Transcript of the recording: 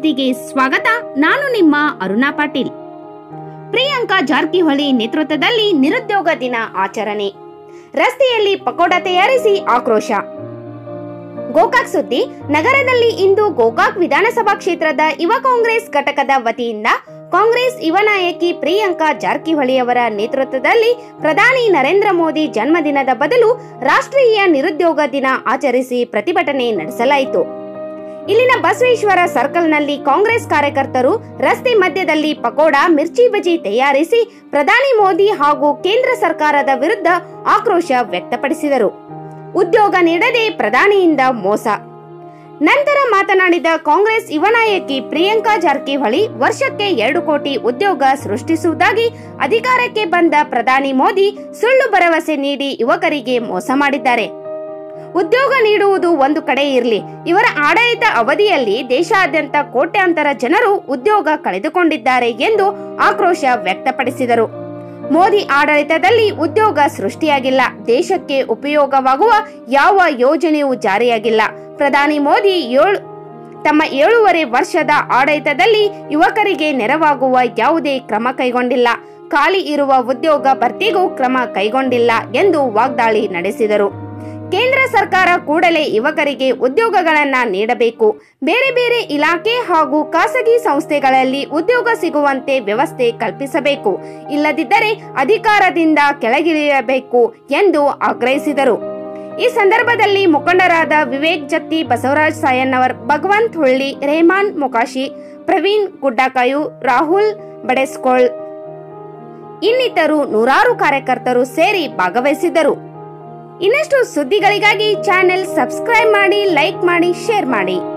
ಸುದ್ದಿಗೆ ಸ್ವಾಗತ ನಾನು ನಿಮ್ಮ ಅರುಣಾ ಪಾಟೀಲ್ ಪ್ರಿಯಾಂಕಾ ಜಾರಕಿಹೊಳಿ ನೇತೃತ್ವದಲ್ಲಿ ನಿರುದ್ಯೋಗ ದಿನ ಆಚರಣೆ ರಸ್ತೆಯಲ್ಲಿ ಪಕೋಡ ತಯಾರಿಸಿ ಆಕ್ರೋಶ ಗೋಕಾಕ್ ಸುದ್ದಿ ನಗರದಲ್ಲಿ ಇಂದು ಗೋಕಾಕ್ ವಿಧಾನಸಭಾ ಕ್ಷೇತ್ರದ ಯುವ ಕಾಂಗ್ರೆಸ್ ಘಟಕದ ವತಿಯಿಂದ ಕಾಂಗ್ರೆಸ್ ಯುವ ನಾಯಕಿ ಪ್ರಿಯಾಂಕಾ ಜಾರಕಿಹೊಳಿಯವರ ನೇತೃತ್ವದಲ್ಲಿ ಪ್ರಧಾನಿ ನರೇಂದ್ರ ಮೋದಿ ಜನ್ಮದಿನದ ಬದಲು ರಾಷ್ಟ್ರೀಯ ನಿರುದ್ಯೋಗ ದಿನ ಆಚರಿಸಿ ಪ್ರತಿಭಟನೆ ನಡೆಸಲಾಯಿತು ಇಲ್ಲಿನ ಬಸವೇಶ್ವರ ಸರ್ಕಲ್ನಲ್ಲಿ ಕಾಂಗ್ರೆಸ್ ಕಾರ್ಯಕರ್ತರು ರಸ್ತೆ ಮಧ್ಯದಲ್ಲಿ ಪಕೋಡ ಮಿರ್ಚಿ ಬಜಿ ತಯಾರಿಸಿ ಪ್ರಧಾನಿ ಮೋದಿ ಹಾಗೂ ಕೇಂದ್ರ ಸರ್ಕಾರದ ವಿರುದ್ಧ ಆಕ್ರೋಶ ವ್ಯಕ್ತಪಡಿಸಿದರು ಉದ್ಯೋಗ ನೀಡದೆ ಪ್ರಧಾನಿಯಿಂದ ಮೋಸ ನಂತರ ಮಾತನಾಡಿದ ಕಾಂಗ್ರೆಸ್ ಯುವ ನಾಯಕಿ ಪ್ರಿಯಾಂಕಾ ಜಾರಕಿಹೊಳಿ ವರ್ಷಕ್ಕೆ ಎರಡು ಕೋಟಿ ಉದ್ಯೋಗ ಸೃಷ್ಟಿಸುವುದಾಗಿ ಅಧಿಕಾರಕ್ಕೆ ಬಂದ ಪ್ರಧಾನಿ ಮೋದಿ ಸುಳ್ಳು ಭರವಸೆ ನೀಡಿ ಯುವಕರಿಗೆ ಮೋಸ ಮಾಡಿದ್ದಾರೆ ಉದ್ಯೋಗ ನೀಡುವುದು ಒಂದು ಕಡೆ ಇರಲಿ ಇವರ ಆಡಳಿತ ಅವಧಿಯಲ್ಲಿ ದೇಶಾದ್ಯಂತ ಕೋಟ್ಯಾಂತರ ಜನರು ಉದ್ಯೋಗ ಕಳೆದುಕೊಂಡಿದ್ದಾರೆ ಎಂದು ಆಕ್ರೋಶ ವ್ಯಕ್ತಪಡಿಸಿದರು ಮೋದಿ ಆಡಳಿತದಲ್ಲಿ ಉದ್ಯೋಗ ಸೃಷ್ಟಿಯಾಗಿಲ್ಲ ದೇಶಕ್ಕೆ ಉಪಯೋಗವಾಗುವ ಯಾವ ಯೋಜನೆಯೂ ಜಾರಿಯಾಗಿಲ್ಲ ಪ್ರಧಾನಿ ಮೋದಿ ಏಳು ತಮ್ಮ ಏಳೂವರೆ ವರ್ಷದ ಆಡಳಿತದಲ್ಲಿ ಯುವಕರಿಗೆ ನೆರವಾಗುವ ಯಾವುದೇ ಕ್ರಮ ಕೈಗೊಂಡಿಲ್ಲ ಖಾಲಿ ಇರುವ ಉದ್ಯೋಗ ಭರ್ತಿಗೂ ಕ್ರಮ ಕೈಗೊಂಡಿಲ್ಲ ಎಂದು ವಾಗ್ದಾಳಿ ನಡೆಸಿದರು ಕೇಂದ್ರ ಸರ್ಕಾರ ಕೂಡಲೇ ಯುವಕರಿಗೆ ಉದ್ಯೋಗಗಳನ್ನ ನೀಡಬೇಕು ಬೇರೆ ಬೇರೆ ಇಲಾಖೆ ಹಾಗೂ ಖಾಸಗಿ ಸಂಸ್ಥೆಗಳಲ್ಲಿ ಉದ್ಯೋಗ ಸಿಗುವಂತೆ ವ್ಯವಸ್ಥೆ ಕಲ್ಪಿಸಬೇಕು ಇಲ್ಲದಿದ್ದರೆ ಅಧಿಕಾರದಿಂದ ಕೆಳಗಿಳಿಯಬೇಕು ಎಂದು ಆಗ್ರಹಿಸಿದರು ಈ ಸಂದರ್ಭದಲ್ಲಿ ಮುಖಂಡರಾದ ವಿವೇಕ್ ಜತ್ತಿ ಬಸವರಾಜ್ ಸಾಯನ್ನವರ್ ಭಗವಂತ್ ಹುಳ್ಳಿ ರೆಹಮಾನ್ ಮೊಕಾಶಿ ಪ್ರವೀಣ್ ಗುಡ್ಡಕಾಯು ರಾಹುಲ್ ಬಡೆಸ್ಕೋಳ್ ಇನ್ನಿತರು ನೂರಾರು ಕಾರ್ಯಕರ್ತರು ಸೇರಿ ಭಾಗವಹಿಸಿದ್ದರು ಇನ್ನಷ್ಟು ಸುದ್ದಿಗಳಿಗಾಗಿ ಚಾನೆಲ್ ಸಬ್ಸ್ಕ್ರೈಬ್ ಮಾಡಿ ಲೈಕ್ ಮಾಡಿ ಶೇರ್ ಮಾಡಿ